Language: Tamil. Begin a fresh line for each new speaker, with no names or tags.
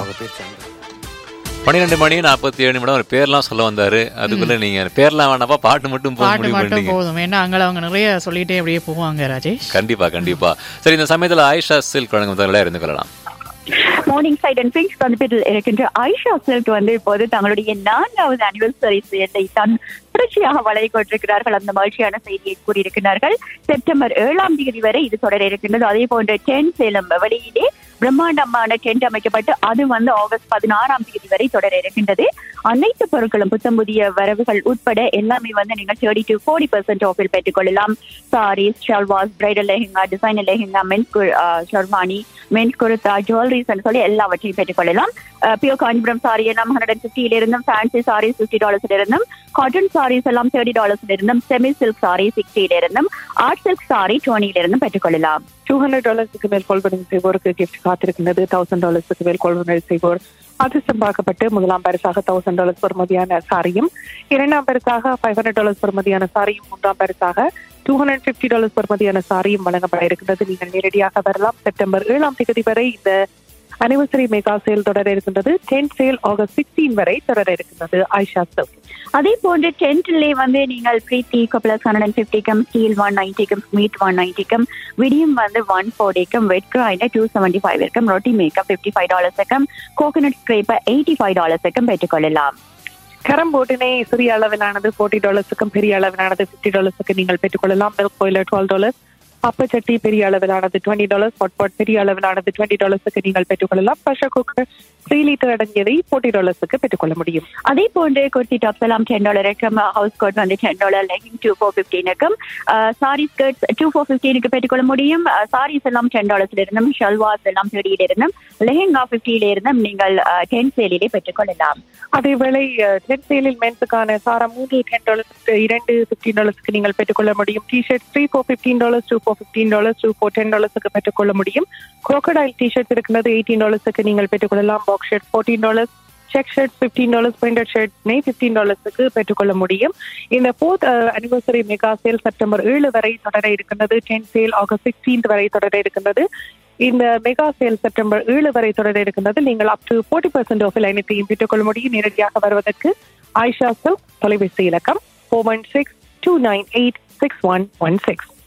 அதிகமாக பேர் சேர்ந்தார்
பன்னிரெண்டு மணி நாற்பத்தி ஏழு நிமிடம் ஒரு பேர்லாம் சொல்ல வந்தாரு அதுக்குள்ள நீங்க பேர்லாம் வேணாப்பா பாட்டு மட்டும் போதும்
பாட்டு
முடிவு
மட்டும்
பண்ணிட்டீங்க
போதும் ஏன்னா அங்கே அவங்க நிறைய சொல்லிட்டே அப்படியே போவாங்க ராஜேஷ்
கண்டிப்பா கண்டிப்பா சரி இந்த சமயத்துல ஆயிஷா சில்க் வழங்கும் முதல்ல இருந்து கொள்ளலாம்
மார்னிங் சைட் அண்ட் பிங்க் பதிப்பில் இருக்கின்ற ஐஷா சில்க் வந்து இப்போது தங்களுடைய நான்காவது அனிவர்சரி சேலை தான் தொடர்ச்சியாக வழங்கி கொண்டிருக்கிறார்கள் அந்த மகிழ்ச்சியான செய்தியை கூறியிருக்கிறார்கள் செப்டம்பர் ஏழாம் தேதி வரை இது தொடர இருக்கின்றது அதே போன்ற டென் சேலம் வெளியிலே பிரம்மாண்டமான டென்ட் அமைக்கப்பட்டு அது வந்து ஆகஸ்ட் பதினாறாம் தேதி வரை தொடர இருக்கின்றது அனைத்து பொருட்களும் புத்தம் புதிய வரவுகள் உட்பட எல்லாமே வந்து நீங்கள் தேர்ட்டி டு ஃபோர்ட்டி பர்சன்ட் ஆஃபில் பெற்றுக்கொள்ளலாம் sarees shalwars bridal lehenga designer lehenga men's sherwani men's kurta jewelleries சொல்லி எல்லாவற்றையும் பெற்றுக்கொள்ளலாம் பியூர் காஞ்சிபுரம் சாரி எல்லாம் ஹண்ட்ரட் ஃபிஃப்டியில இருந்தும் ஃபேன்சி சாரீஸ் ஃபிஃப்டி டாலர்ஸ்ல இருந்தும் காட்டன் சாரீஸ் எல்லாம் தேர்ட்டி டாலர்ஸ்ல இருந்தும் செமி சில்க் சாரி சிக்ஸ்டியில இருந்தும் ஆர்ட் சில்க் சாரி டுவெண்ட்டில இருந்தும் பெற்றுக்கொள்ளலாம்
டூ ஹண்ட்ரட் டாலர்ஸுக்கு மேல் கொள்வனவு செய்வோருக்கு கிஃப்ட் காத்திருக்கின்றது தௌசண்ட் டாலர்ஸுக்கு மேல் கொள்வனவு செய்வோர் அதிர்ஷ்டம் பார்க்கப்பட்டு முதலாம் பரிசாக தௌசண்ட் டாலர்ஸ் பெறுமதியான சாரியும் இரண்டாம் பரிசாக ஃபைவ் ஹண்ட்ரட் டாலர்ஸ் பெறுமதியான சாரியும் மூன்றாம் பரிசாக டூ ஹண்ட்ரட் பிப்டி டாலர்ஸ் பெறுமதியான சாரியும் வழங்கப்பட இருக்கின்றது நீங்கள் நேரடியாக வரலாம் செப்டம்பர் ஏழாம் தேதி வரை இந்த அனிவர்சரி மெகா சேல் தொடர இருக்கின்றது டென்த் சேல் ஆகஸ்ட் சிக்ஸ்டீன் வரை தொடர இருக்கின்றது ஐஷா சில்க்
அதே போன்று டென்ட்லே வந்து நீங்கள் பிரீத்தி பிளஸ் ஹண்ட்ரட் அண்ட் ஃபிஃப்டிக்கும் ஸ்டீல் ஒன் நைன்டிக்கும் மீட் ஒன் நைன்டிக்கும் விடியம் வந்து ஒன் ஃபோர்டிக்கும் wet grinder two seventy five இருக்கும் ரொட்டி மேக்கப் ஃபிஃப்டி ஃபைவ் டாலர்ஸுக்கும் கோகனட் ஸ்க்ரேப்பர் எயிட்டி ஃபைவ் டாலர்ஸுக்கும் பெற்றுக்கொள்ளலாம்
கரம் போட்டினை சிறிய அளவிலானது ஃபோர்ட்டி டாலர்ஸுக்கும் பெரிய அளவிலானது ஃபிஃப்டி டாலர்ஸுக்கு நீங்கள் பெற்றுக்கொள்ளலாம் மில்க் பாய்லர் டுவெல் டாலர்ஸ் அப்பச்சட்டி பெரிய அளவிலானது டுவெண்ட்டி டாலர்ஸ் ஹாட் பாட் பெரிய அளவிலானது டுவெண்ட்டி டாலர்ஸுக்கு நீங்கள் பெற்றுக்கொள்ளலாம் ப்ரெஷர் குக்கர் த்ரீ லிட்டர் அடங்கியதை ஃபோர்ட்டி டாலர்ஸுக்கு பெற்றுக்கொள்ள முடியும்
அதே போன்று குர்த்தி டாப்ஸ் எல்லாம் டென் டாலர் இருக்கும் ஹவுஸ் கோட் வந்து ten dollar legging two four ஃபிஃப்டீனுக்கும் சாரி ஸ்கர்ட்ஸ் டூ ஃபோர் ஃபிஃப்டீனுக்கு பெற்றுக்கொள்ள முடியும் சாரீஸ் எல்லாம் டென் டாலர்ஸ்ல இருந்தும் ஷல்வாஸ் எல்லாம் தேர்ட்டியில இருந்தும் லெஹெங்கா ஃபிஃப்டியில இருந்தும் நீங்கள் டென் சேலிலே பெற்றுக்கொள்ளலாம்
அதேவேளை டென் சேலில் மென்ஸுக்கான சாரா மூன்று டென் டாலர்ஸ் இரண்டு பிப்டீன் டாலர்ஸ்க்கு நீங்கள் பெற்றுக்கொள்ள முடியும் T-shirt three four fifteen dollars two four fifteen dollars two four ten டாலர்ஸுக்கு பெற்றுக்கொள்ள முடியும் crocodile டிஷர்ட் இருக்கிறது எயிட்டீன் டாலர்ஸுக்கு நீங்கள் பெற்றுக்கொள்ளலாம் box shirt fourteen dollars check shirt fifteen dollars printed ஷர்ட்னே ஃபிஃப்டீன் டாலர்ஸுக்கு பெற்றுக்கொள்ள முடியும் இந்த fourth anniversary mega sale September ஏழு வரை தொடர இருக்கின்றது டென் சேல் ஆகஸ்ட் சிக்ஸ்டீன்த் வரை தொடர இருக்கின்றது இந்த மெகா சேல் செப்டம்பர் ஏழு வரை தொடர இருக்கின்றது நீங்கள் அப் டு ஃபோர்ட்டி பர்சன்ட் ஆஃபில் அனைத்தையும் பெற்றுக்கொள்ள முடியும் நேரடியாக வருவதற்கு ஆயிஷா சில்க் தொலைபேசி இலக்கம் four one six two nine eight six one one six